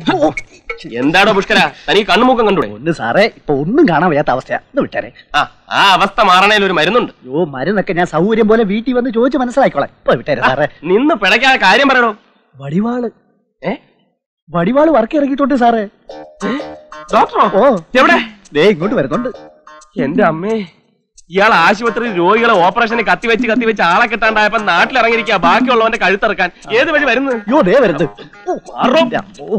എന്താടോ പുഷ്കര തനിക്ക് കണ്ണുമുക്കം കണ്ടൂടെ ഒന്ന് സാറേ ഇപ്പൊ ഒന്നും കാണാൻ വയ്യാത്ത അവസ്ഥയാ ഒന്ന് വിട്ടാരെ ആ ആ അവസ്ഥ മാറണേൽ ഒരു മരുന്നുണ്ട് യോ മരുന്നൊക്കെ ഞാൻ സൗകര്യം പോലെ വീട്ടിൽ വന്ന് ചോദിച്ച് മനസ്സിലാക്കിക്കോളാം ഇപ്പൊ വിട്ടാരെ സാറേ നിന്ന് പിടയ്ക്കാതെ കാര്യം പറയണോ വടിവാള് ഏ വടിവാള് വർക്ക് ഇറക്കിയിട്ടുണ്ട് സാറേ ഡോക്ടറോ ഓ എവിടെ ദേ ഇങ്ങോട്ട് വരുന്നുണ്ട് എന്റെ അമ്മേ ഇയാൾ ആശുപത്രിയിൽ രോഗികളെ ഓപ്പറേഷന് കത്തിവെച്ച് കത്തിവെച്ച് ആളെ കിട്ടാണ്ടായപ്പോ നാട്ടിലിറങ്ങിയിരിക്കുക ബാക്കിയുള്ളവന്റെ കഴുത്തിറക്കാൻ ഏത് വഴി വരുന്നത് യോ ദേ വരുന്നത് ഓ, മാറോ. എന്റെ അമ്മോ.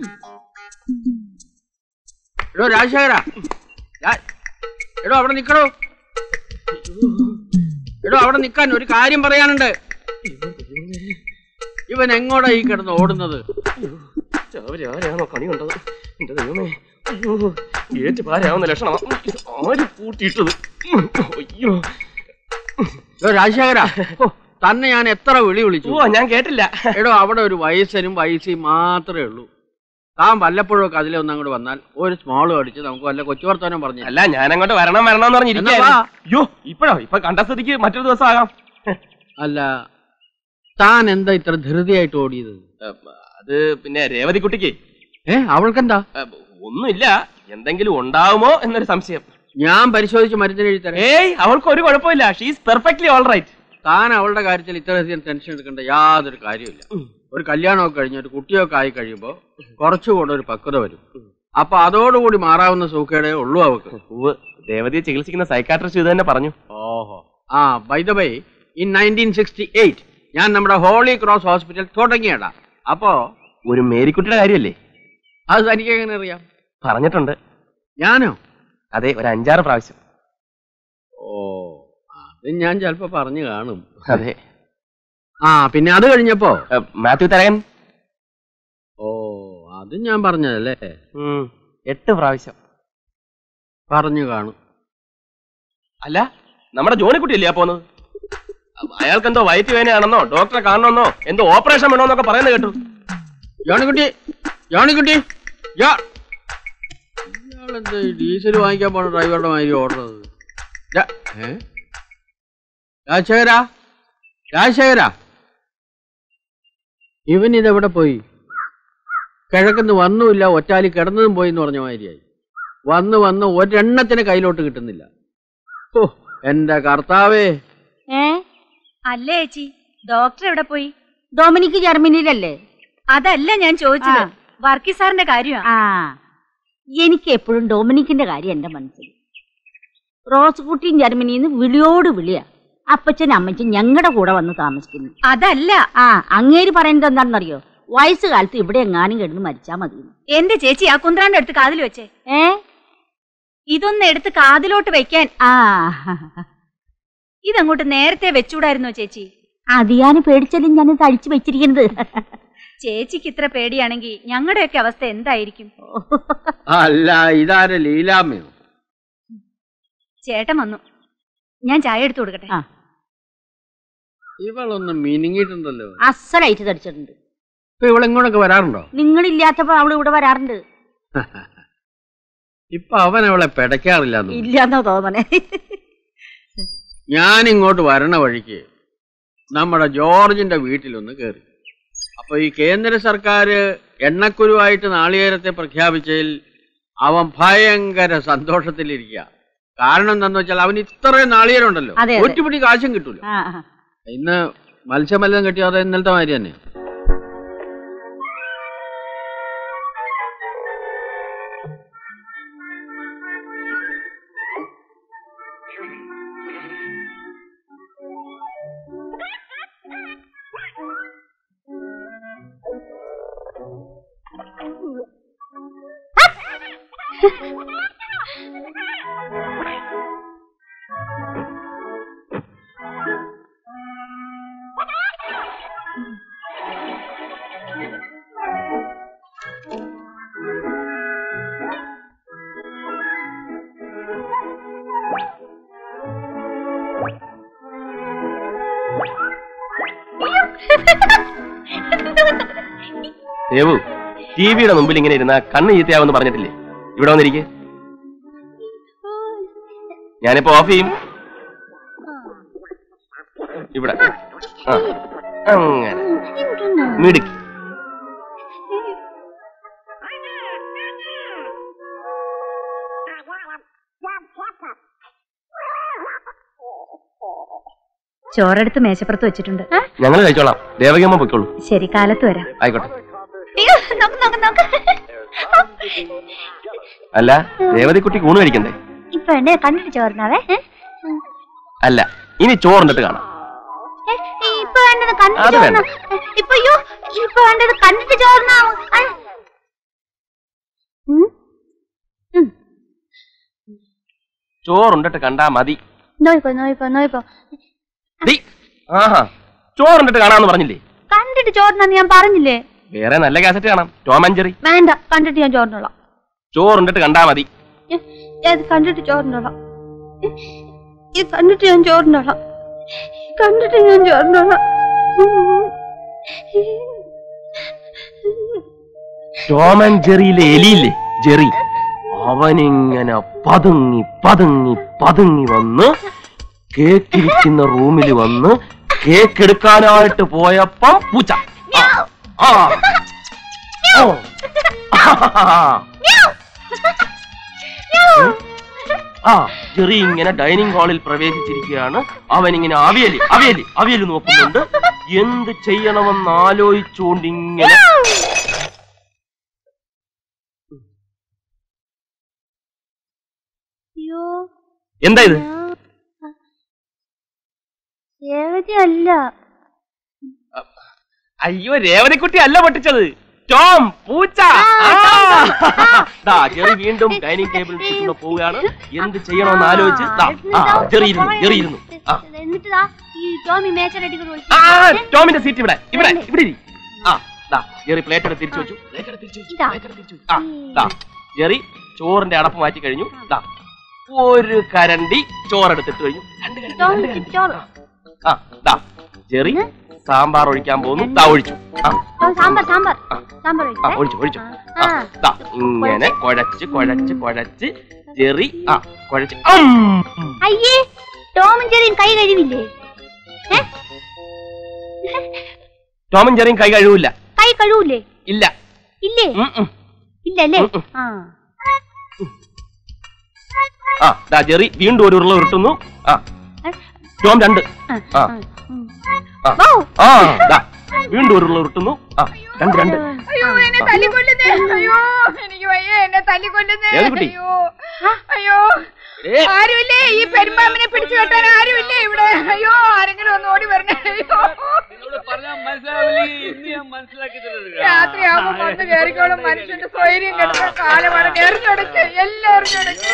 എടോ രാജശേഖര രാ- എടോ അവിടെ നിക്കടോ എടോ അവിടെ നിക്കാൻ ഒരു കാര്യം പറയാനുണ്ട് ഇവൻ എങ്ങോട്ടാ ഈ കിടന്ന് ഓടുന്നത് രാവിലെ ആരെയാണോ കണി കണ്ടത് എന്റെ ദൈവമേ അയ്യോ ഏറ്റ് പാരാവുന്ന ലക്ഷണം ആര് പൂട്ടിയിട്ടത് അയ്യോ എടോ രാജശേഖര ഓ, തന്നെ ഞാൻ എത്ര വിളി വിളിച്ചു ഓ ഞാൻ കേട്ടില്ല എടോ അവിടെ ഒരു വയസ്സനും വയസ്സിയും മാത്രമേ ഉള്ളൂ താൻ വല്ലപ്പോഴും ഒക്കെ അതിലെ ഒന്ന് അങ്ങോട്ട് വന്നാൽ ഒരു സ്മോൾ അടിച്ച് നമുക്ക് വല്ല കൊച്ചു വർത്തമാനം പറഞ്ഞു അല്ല ഞാൻ അങ്ങോട്ട് വരണം വരണം എന്ന് എന്നാ വാ. പറഞ്ഞിരിക്കുകയായിരുന്നു അയ്യോ ഇപ്പഴോ ഇപ്പൊ കണ്ട സ്ഥിതിക്ക് മറ്റൊരു ദിവസം ആകാം അല്ല താൻ എന്താ ഇത്ര ധൃതിയായിട്ട് ഓടിയത് അത് പിന്നെ രേവതി കുട്ടിക്ക് ഏ അവൾക്കെന്താ ഒന്നുമില്ല എന്തെങ്കിലും ഉണ്ടാവുമോ എന്നൊരു സംശയം ഞാൻ പരിശോധിച്ച് മരുന്നിന് എഴുതി തരാം ഏയ് അവൾക്ക് ഒരു കുഴപ്പമില്ല ഷീസ് പെർഫെക്റ്റ്ലി ഓൾ റൈറ്റ് താൻ അവളുടെ കാര്യത്തിൽ ഇത്രയധികം ടെൻഷൻ എടുക്കേണ്ട യാതൊരു കാര്യമില്ല ഒരു കല്യാണമൊക്കെ കഴിഞ്ഞ് ഒരു കുട്ടിയൊക്കെ ആയി കഴിയുമ്പോൾ കുറച്ചുകൂടെ ഒരു പക്വത വരും അപ്പൊ അതോടുകൂടി മാറാവുന്ന സൂക്കേടേ ഉള്ളൂ അവക്ക് ഉവ് രേവതിയെ ചികിത്സിക്കുന്ന സൈക്കാട്രിസ്റ്റ് ഇത് തന്നെ പറഞ്ഞു ഓഹോ ആ by the by in nineteen sixty eight ഞാൻ നമ്മുടെ ഹോളി ക്രോസ് ഹോസ്പിറ്റൽ തുടങ്ങിയടാ അപ്പോ ഒരു മേരിക്കുട്ടിയുടെ കാര്യമല്ലേ അത് തനിക്ക് എങ്ങനെ അറിയാം പറഞ്ഞിട്ടുണ്ട് ഞാനോ അതെ ഒരു അഞ്ചാറ് പ്രാവശ്യം ഓ അത് ഞാൻ ചിലപ്പോ പറഞ്ഞു കാണും അതെ ആ പിന്നെ അത് കഴിഞ്ഞപ്പോ ഏ, മാത്യു തരകൻ ഓ അത് ഞാൻ പറഞ്ഞതല്ലേ ഉം, എട്ട് പ്രാവശ്യം പറഞ്ഞു കാണും അല്ല നമ്മുടെ ജോണിക്കുട്ടിയല്ലേ ആ പോന്നത് അയാൾക്ക് എന്തോ വയറ്റ് വേനയാണെന്നോ ഡോക്ടറെ കാണണമെന്നോ എന്തോ ഓപ്പറേഷൻ വേണമെന്നൊക്കെ പറയുന്നത് കേട്ടു ജോണിക്കുട്ടി ജോണിക്കുട്ടി യാ ഇയാളെന്താ ഈ ഡീസൽ വാങ്ങിക്കാൻ പോണ ഡ്രൈവറുടെ മാതിരി ഓടുന്നത് രാ- ഏ? രാജശേഖര രാജശേഖര ഇവൻ ഇതെവിടെ പോയി കിഴക്കുന്ന് വന്നുമില്ല ഒറ്റാലി കിടന്നതും പോയി എന്ന് പറഞ്ഞ മാതിരിയായി വന്ന് വന്ന് ഒരെണ്ണത്തിന് കയ്യിലോട്ട് കിട്ടുന്നില്ല ഓ എന്റെ കർത്താവേ ഏ അല്ലേ ചേച്ചി ഡോക്ടർ എവിടെ പോയി ഡൊമിനിക്ക് ജർമ്മനിയിലല്ലേ അതല്ല ഞാൻ ചോദിച്ചത് ആ. വർക്കി സാറിന്റെ കാര്യമാ ആ എനിക്ക് എപ്പോഴും ഡൊമിനിക്കിന്റെ കാര്യം എന്റെ മനസ്സിൽ റോസ് കുട്ടിയും ജർമ്മനിയിൽ നിന്ന് വിളിയോട് വിളിയാ അപ്പച്ചൻ അമ്മച്ചൻ ഞങ്ങളുടെ കൂടെ വന്ന് താമസിക്കുന്നു അതല്ല ആ അങ്ങേര് പറയുന്നത് എന്താണെന്നറിയോ വയസ്സുകാലത്ത് ഇവിടെ എങ്ങാനും കിടന്ന് മരിച്ചാ മതി എന്റെ ചേച്ചി ആ കുന്ത്രാന്റെ അടുത്ത് കാതിൽ വെച്ചേ ഏ ഇതൊന്ന് എടുത്ത് കാതിലോട്ട് വെക്കാൻ ആ ഇതങ്ങോട്ട് നേരത്തെ വെച്ചൂടായിരുന്നോ ചേച്ചി അത് ഞാൻ പേടിച്ചാലും ഞാൻ തഴിച്ചു വെച്ചിരിക്കുന്നത് ചേച്ചിക്ക് ഇത്ര പേടിയാണെങ്കിൽ ഞങ്ങളുടെയൊക്കെ അവസ്ഥ എന്തായിരിക്കും അല്ല ഇതാരെ ലീലാമ്മയോ ചേട്ടൻ വന്നു ഞാൻ ചായ എടുത്തു കൊടുക്കട്ടെ ആ. ഇവളൊന്ന് മിനിങ്ങിയിട്ടുണ്ടല്ലോ അസലായിട്ട് തടിച്ചിട്ടുണ്ട് ഇപ്പൊ ഇവളെങ്ങോട്ടൊക്കെ വരാറുണ്ടോ നിങ്ങളില്ലാത്തപ്പോ അവള് ഇവിടെ വരാറുണ്ട് ഇപ്പൊ അവൻ അവളെ പിടയ്ക്കാറില്ല ഇല്ലാന്നോ തോന്നണേ ഞാൻ ഇങ്ങോട്ട് വരണ വഴിക്ക് നമ്മുടെ ജോർജിന്റെ വീട്ടിലൊന്ന് കയറി അപ്പൊ ഈ കേന്ദ്ര സർക്കാർ എണ്ണക്കുരുവായിട്ട് നാളികേരത്തെ പ്രഖ്യാപിച്ചതിൽ അവൻ ഭയങ്കര സന്തോഷത്തിലിരിക്കുക കാരണം എന്താന്ന് വെച്ചാൽ അവന് ഇത്രയും നാളികേരം ഉണ്ടല്ലോ അതെ, അതെ. ഒറ്റപ്പിടി കാശും കിട്ടൂല ആ ആ. ഇന്ന് മത്സ്യമല്ലം കിട്ടിയാതെ ഇന്നലത്തെ മാതിരി തന്നെ ദേവു ടിവിയുടെ മുമ്പിൽ ഇങ്ങനെ ഇരുന്ന കണ്ണ് ചീത്തയാവെന്ന് പറഞ്ഞിട്ടില്ലേ ഇവിടെ വന്നിരിക്കെ ഞാനിപ്പോ ഓഫ് ചെയ്യും ഇവിടെ ആ അങ്ങനെ മിടുക്കി ചോറെടുത്ത് മേശപ്പുറത്ത് വെച്ചിട്ടുണ്ട് ഞങ്ങൾ കഴിച്ചോളാം ദേവകിയമ്മ പൊയ്ക്കോളൂ ശരി കാലത്ത് വരാം ആയിക്കോട്ടെ അയ്യോ, നോക്ക്, നോക്ക്, നോക്ക്. അല്ല രേവതിക്കുട്ടി ഊണ് കഴിക്കണ്ടേ ഇപ്പൊ എന്നെ കണ്ടിട്ട് ചോറിനാവേ അല്ല ഇനി ചോറുണ്ടിട്ട് കാണാം ഇപ്പൊ വേണ്ടത് കണ്ടിട്ട് അത് വേണ്ട. ചോറിനാ ഇപ്പൊ അയ്യോ ഇപ്പൊ വേണ്ടത് കണ്ടിട്ട് ചോറിനാവും ആ. ഉം. ഉം. ചോറുണ്ടിട്ട് കണ്ടാ മതി നോയിപ്പോ നോയിപ്പോ നോയിപ്പോ ദി, ആഹാ ചോറുണ്ടിട്ട് കാണാന്ന് പറഞ്ഞില്ലേ കണ്ടിട്ട് ചോറിനാന്ന് ഞാൻ പറഞ്ഞില്ലേ വേറെ നല്ല കാസറ്റ് കാണാം ടോമഞ്ചറി വേണ്ട കണ്ടിട്ട് ഞാൻ ചോറിനോളാം ചോറുണ്ടിട്ട് കണ്ടാ മതി ഏ, ഇത് കണ്ടിട്ട് ചോറിനോളാം ഏ, ഇത് കണ്ടിട്ട് ഞാൻ ചോറിനോളാം കണ്ടിട്ട് ഞാൻ ചോറിനോളാം ടോമഞ്ചെറിയിലെ എലിയില്ലേ ജെറി അവനിങ്ങനെ പതുങ്ങി പതുങ്ങി പതുങ്ങി വന്ന് കേക്കിരിക്കുന്ന റൂമിൽ വന്ന് കേക്ക് എടുക്കാനായിട്ട് പോയപ്പം പൂച്ച ആ. ആ. ഓ. ആ ജെറി ഇങ്ങനെ ഡൈനിങ് ഹാളിൽ പ്രവേശിച്ചിരിക്കുകയാണ് അവൻ ഇങ്ങനെ അവിയല് അവിയല് അവിയല് നോക്കുന്നുണ്ട് എന്ത് ചെയ്യണമെന്ന് ആലോചിച്ചുകൊണ്ട് ഇങ്ങനെ അയ്യോ എന്താ ഇത് രേവതി അല്ല അയ്യോ രേവതിക്കുട്ടി അല്ല പൊട്ടിച്ചത് ടോം പൂച്ച ആ. ദാ ജെറി വീണ്ടും ഡൈനിങ് ടേബിളിൽ ചുറ്റുന്ന പോവുകയാണ് എന്ത് ചെയ്യണമെന്ന് ആലോചിച്ച് ദാ, ആ, ജെറി ഇരുന്നു ജെറി ഇരുന്നു ആ എന്നിട്ട് ദാ ഈ ടോമി മേച്ചറടി ആ, ടോമിന്റെ സീറ്റ് ഇവിടെ ഇവിടെ ഇവിടെ ഇരി. ആ ദാ ജെറി പ്ലേറ്റ് എടുത്ത് തിരിച്ചു വെച്ചു പ്ലേറ്റ് എടുത്ത് തിരിച്ചു വെച്ചു ഇതാ. പ്ലേറ്റ് എടുത്ത് തിരിച്ചു വെച്ചു. ആ ദാ ജെറി ചോറിന്റെ അടപ്പ് മാറ്റി കഴിഞ്ഞു ദാ ഒരു കരണ്ടി ചോറെടുത്തിട്ട് കഴിഞ്ഞു രണ്ട് കരണ്ടി രണ്ട് കരണ്ടി ചോറ് ആ ദാ ജെറി സാമ്പാർ ഒഴിക്കാൻ പോകുന്നു ദാ ഒഴിച്ചു ആ ഓ, സാമ്പാർ സാമ്പാർ സാമ്പാർ ആ ഒഴിച്ചേ. ഒഴിച്ചു ഒഴിച്ചു ആ, ആ, ദാ, ഇങ്ങനെ കുഴച്ച് കുഴച്ച് കുഴച്ച് ജെറി ആ കുഴച്ച് അം. അയ്യേ ടോമും ചെറിയും കൈ കഴിവില്ലേ ഏ? ടോമും ജെറിയും കൈ കഴിവില്ല കൈ കഴുവൂലേ ഇല്ല ഇല്ലേ ഉം, ഉം. ഇല്ലല്ലേ ഉം, ഉം. ആ ആ ദാ ജെറി വീണ്ടും ഒരു ഉരുള ഉരുട്ടുന്നു ആ ടോം രണ്ട് ആ, ആ ആ, ഉം. ആ ഓ ആ ദാ വീണ്ടും ഒരു ഉരുള ഉരുട്ടുന്നു ആ രണ്ട് രണ്ട് അയ്യോ എന്നെ തല്ലിക്കൊല്ലുന്നേ അയ്യോ എനിക്ക് വയ്യ എന്നെ തല്ലിക്കൊല്ലുന്നേ ഏത് കുട്ടി? അയ്യോ അയ്യോ ഏ, ആരുമില്ലേ ഈ പെരുമ്പാമ്പിനെ പിടിച്ചു കെട്ടാൻ ആരുമില്ലേ ഇവിടെ അയ്യോ ആരെങ്കിലും ഒന്ന് ഓടി വരണേ അയ്യോ രാത്രിയാവുമ്പോ വന്ന് കയറിക്കോളും മനുഷ്യന്റെ സ്വൈര്യം കെടുത്ത കാലമാണ് എറിഞ്ഞൊടക്ക് എല്ലാം എറിഞ്ഞൊടക്ക്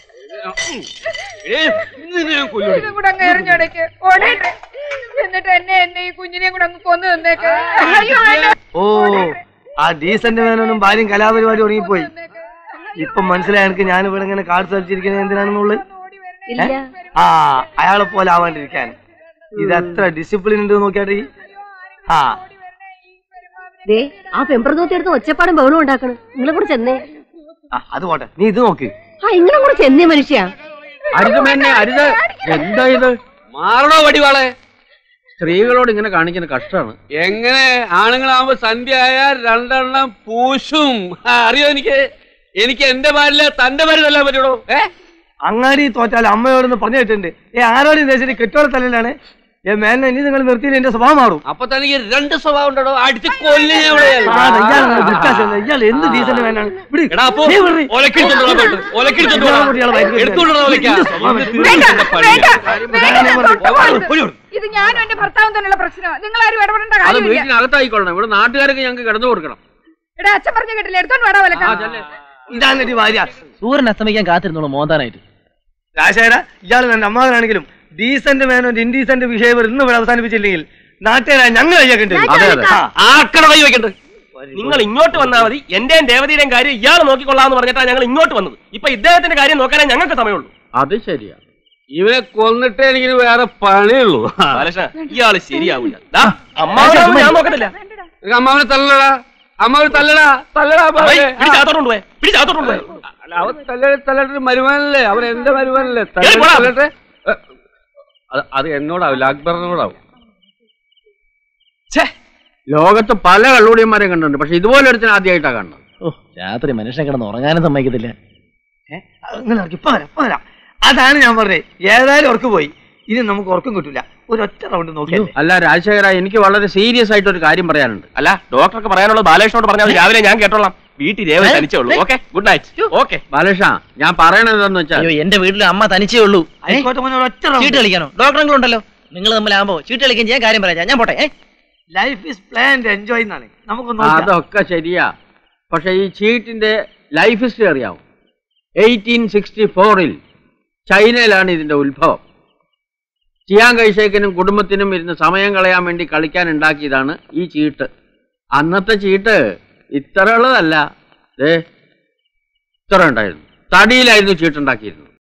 ഏ, ഇന്ന് ഞാൻ കൊല്ലും. ഇതും കൂടെ അങ്ങ് എറിഞ്ഞൊടക്ക് ഓടേട്ടെ എന്നിട്ട് എന്നെ എന്നെ ഈ കുഞ്ഞിനെ കൂടെ അങ്ങ് കൊന്നു തന്നേക്ക് അയ്യോ എന്നെ ഓ ആ ഡീസന്റ് മേനോനും ഭാര്യയും കലാപരിപാടി തുടങ്ങിപ്പോയി ഇപ്പൊ മനസ്സിലായി എനിക്ക് ഞാൻ ഇവിടെ ഇങ്ങനെ കാർഡ് കളിച്ചിരിക്കുന്നത് എന്തിനാണെന്നുള്ളത് ഏ? ആ അയാളെ പോലെ ആവാണ്ടിരിക്കാൻ ഇത് എത്ര ഡിസിപ്ലിൻ ഉണ്ട് നോക്കിയാട്ടെ ഈ. ആ ദേ ആ പെമ്പറന്നൂത്തി എടുത്ത് ഒച്ചപ്പാടും ബഹളും ഉണ്ടാക്കണം നിങ്ങളെ കൂടെ ചെന്നേ ആ, അത് പോട്ടെ നീ ഇത് നോക്ക് ആ നിങ്ങളെ കൂടെ ചെന്നേ മനുഷ്യ അരുത് മേന്നെ അരുത് എന്താ ഇത് മാറണോ വടിവാളെ സ്ത്രീകളോട് ഇങ്ങനെ കാണിക്കുന്ന കഷ്ടമാണ് എങ്ങനെ ആണുങ്ങളാവുമ്പോ സന്ധ്യ ആയാൽ രണ്ടെണ്ണം പൂശും ആ, അറിയോ എനിക്ക് എനിക്ക് എന്റെ പാലില് തന്റെ പാലിൽ തല്ലാൻ പറ്റുള്ളൂ ഏ അങ്ങാടി തോറ്റാൽ അമ്മയോടൊന്ന് പറഞ്ഞു കേട്ടിട്ടുണ്ട് ഏ ആരോടും ദേശത്തിന് കെട്ടോടെ തലയിലാണ് ഏ മേനെ ഇനി നിങ്ങൾ നിർത്തിയില്ല എന്റെ സ്വഭാവം മാറും അപ്പൊ തനിക്ക് രണ്ട് സ്വഭാവം ഉണ്ടോ അടിച്ച് കൊല്ലി ആ, ഇയാള് വിട്ടാശം, ഇയാള് എന്ത് ഡീസന്റ് മേനാണ് വിട്. എടാ അപ്പൊ നീ വിടറി. ഒലക്കെടുത്തോളാം പോയിട്ട് ഒലക്കെടുത്തോളാം ഇയാളെ കുട്ടികളെ ഭയങ്കര എടുത്തോളാം ഒലക്ക വേണ്ട വേണ്ട ഞാൻ പറഞ്ഞു. വേണ്ട ഇത് ഞാനും എന്റെ ഭർത്താവും തന്നെയുള്ള പ്രശ്നം നിങ്ങൾ ആരും ഇടപെടേണ്ട അത് കാര്യമില്ല വീട്ടിനകത്തായിക്കൊള്ളണം ഇവിടെ നാട്ടുകാർക്ക് ഞങ്ങൾക്ക് കിടന്നു കൊടുക്കണം എടാ അച്ഛൻ പറഞ്ഞ കേട്ടില്ല എടുത്തോണ്ട് വേടാ വിലക്ക ഇതാണ് എന്റെ ഭാര്യ സൂര്യൻ അസ്തമിക്കാൻ കാത്തിരുന്നോളൂ മോന്താനായിട്ട് രാജേട ഇയാൾ ನನ್ನ അമ്മാവനാണെങ്കിലും ഡീസന്റ് മേനോ ഇൻഡീസന്റ് ബിഹേവിയർ ഇന്ന് ഇവിടെ അവസാനിപ്പിച്ചില്ലെങ്കിൽ നാട്ടുകാരായ ഞങ്ങൾ കഴിയാക്കേണ്ടി വരും. അതെ അതെ ആ, ആർക്കട കൈ വെക്കണ്ടേ നിങ്ങൾ ഇങ്ങോട്ട് വന്നാൽ മതി എന്റെയും ദേവതയുടെയും കാര്യം ഇയാൾ നോക്കിക്കൊള്ളാന്ന് പറഞ്ഞിട്ടാണ് ഞങ്ങൾ ഇങ്ങോട്ട് വന്നത് ഇപ്പൊ ഇദ്ദേഹത്തിന്റെ കാര്യം നോക്കാനേ ഞങ്ങൾക്ക് സമയമുള്ളൂ അത് ശരിയാ ഇവനെ കൊന്നിട്ടേ എനിക്ക് വേറെ പണിയുള്ളൂ ബാലകൃഷ്ണ ഇയാള് ശരിയാവില്ല ദാ, അമ്മാവനൊന്നും ഞാൻ നോക്കത്തില്ല നിനക്ക് അമ്മാവനെ തല്ലടാ അമ്മാവനെ തല്ലടാ തല്ലടാ പോയി, അമ്മാവനെ. പിടിച്ചകത്തോട്ട് പോയെ പിടിച്ചകത്തോട്ട് പോയെ അല്ല, അവൻ തല്ലട്ടെ തല്ലട്ടെ മരുമാനല്ലേ അവൻ എന്റെ മരുമാനല്ലേ കേറി പോടാ. തല്ലട്ടെ ഏ, അത് അത് എന്നോടാവില്ല അക്ബറിനോടാവും ഛേ ലോകത്ത് പല കള്ളുടിയന്മാരെയും കണ്ടിട്ടുണ്ട് പക്ഷെ ഇതുപോലെ ഒരുത്തിന് ആദ്യമായിട്ടാ കാണുന്നത് ഓ രാത്രി മനുഷ്യൻ കിടന്ന് ഉറങ്ങാനും സമ്മതിക്കത്തില്ല ഏ, അത് നിങ്ങൾ ഇറക്കി, ഇപ്പൊ വരാം, ഇപ്പൊ വരാം. അതാണ് ഞാൻ പറഞ്ഞത് ഏതായാലും ഉറക്ക് പോയി ഇനി നമുക്ക് ഉറക്കം കിട്ടില്ല ഒരൊറ്റ റൗണ്ട് നോക്കിയാൽ അല്ല രാജശേഖര എനിക്ക് വളരെ സീരിയസ് ആയിട്ട് ഒരു കാര്യം പറയാനുണ്ട് അല്ല ഡോക്ടർക്ക് പറയാനുള്ളത് ബാലകൃഷ്ണനോട് പറഞ്ഞാൽ മതി. രാവിലെ ഞാൻ കേട്ടോളാം വീട്ടിൽ രേവ തനിച്ചേ ഉള്ളൂ okay good night okay Balakrishna ഞാൻ പറയണത് എന്താന്ന് വെച്ചാൽ അയ്യോ എന്റെ വീട്ടിൽ അമ്മ തനിച്ചേ ഉള്ളൂ ഏ? ആയിക്കോട്ടെ മോനെ ഒരൊറ്റ ചീട്ട് റൗണ്ട് കളിക്കാനോ ഡോക്ടറെങ്കിലും ഉണ്ടല്ലോ നിങ്ങൾ തമ്മിലാകുമ്പോ ചീട്ട് കളിക്കാൻ ചെയ്യാൻ കാര്യം പറയാം ഞാൻ പോട്ടെ ഏ? ലൈഫ് ഈസ് പ്ലാൻഡ് എൻജോയ് എന്നാണ് നമുക്ക് നോക്കാം അതൊക്കെ ശരിയാ പക്ഷെ ഈ ചീട്ടിന്റെ ലൈഫ് ഹിസ്റ്ററി അറിയാവും എയ്റ്റീൻ സിക്സ്റ്റി ഫോറിൽ ചൈനയിലാണ് ഇതിന്റെ ഉത്ഭവം ചിയാങ് കൈഷേക്കിനും കുടുംബത്തിനും ഇരുന്ന് സമയം കളയാൻ വേണ്ടി കളിക്കാൻ ഉണ്ടാക്കിയതാണ് ഈ ചീട്ട് അന്നത്തെ ചീട്ട് ഇത്ര ഉള്ളതല്ല ദേ ഇത്ര ഉണ്ടായിരുന്നു തടിയിലായിരുന്നു ചീട്ടുണ്ടാക്കിയിരുന്നത്